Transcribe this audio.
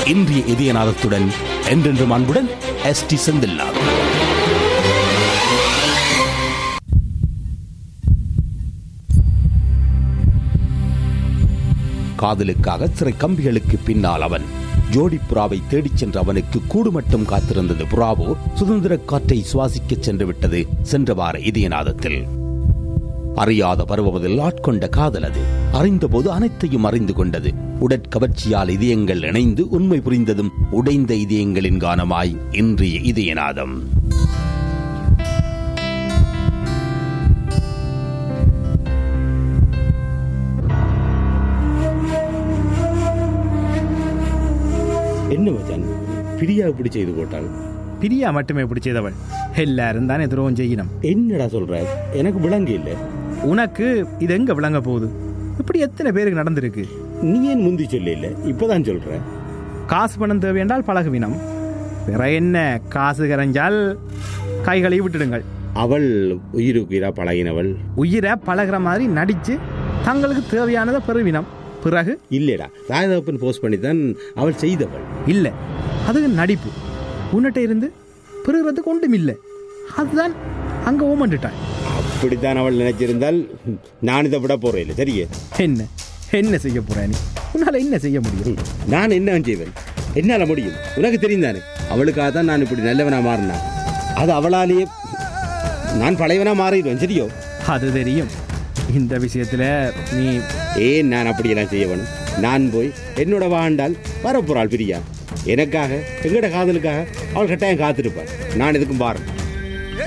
இன்றைய இதயநாதத்துடன் என்றென்றும் அன்புடன் எஸ் டி செந்தில்நாதன் காதலுக்காக சிறை கம்பிகளுக்கு பின்னால் அவன் ஜோடி புறாவை தேடிச் சென்ற அவனுக்கு கூடு மட்டும் காத்திருந்தது புறாவோ சுதந்திர காற்றை சுவாசிக்கச் சென்று விட்டது சென்ற வார இதயநாதத்தில் அறியாத பருவதில் ஆட்கொண்ட காதல் அது அறிந்தபோது அனைத்தையும் அறிந்து கொண்டது உடற்கவர்ச்சியால் இதயங்கள் இணைந்து உண்மை புரிந்ததும் உடைந்த இதயங்களின் கானமாய் இன்றைய இதயநாதம் என்ன மச்சான் பிரியா இப்படி செய்து போட்டாள் பிரியா மட்டுமே பிடிச்சதவள் எல்லாரும் தானே துரோகம் செய்யணும் என்னடா சொல்ற எனக்கு விளங்கு இல்ல உனக்கு இது எங்க விளங்க போகுது இப்படி எத்தனை பேருக்கு நடந்திருக்கு நீ ஏன் முந்தி சொல்ல இல்ல இப்பதான் சொல்ற காசு பணம் தேவை என்றால் பழகுவினம் வேற என்ன காசு கரைஞ்சால் கைகளை விட்டுடுங்கள் அவள் உயிருக்கு உயிரா பழகினவள் உயிரை பழகுற மாதிரி நடிச்சு தங்களுக்கு தேவையானதை பெறுவினம் பிறகு இல்லடா ராஜதப்பன் போஸ்ட் பண்ணி தான் அவள் செய்தவள் இல்லை அது நடிப்பு உன்னிட்ட இருந்து பெறுகிறதுக்கு ஒன்றும் இல்லை அதுதான் அங்க ஓமண்டுட்டான் அப்படித்தான் அவள் நினைச்சிருந்தால் நான் இதை விட போறேன் இல்லை சரியே என்ன என்ன செய்ய போற நீ உன்னால என்ன செய்ய முடியும் நான் என்ன செய்வேன் என்னால முடியும் உனக்கு தெரியும் தானே அவளுக்காக தான் நான் இப்படி நல்லவனா மாறினான் அது அவளாலேயே நான் பழையவனா மாறிடுவேன் சரியோ அது தெரியும் இந்த விஷயத்துல நீ ஏன் நான் அப்படியெல்லாம் செய்ய வேணும் நான் போய் என்னோட வாழ்ந்தால் வரப்போறாள் பிரியா எனக்காக எங்கட காதலுக்காக அவள் கட்டாயம் காத்திருப்பாள் நான் எதுக்கும் பாருன்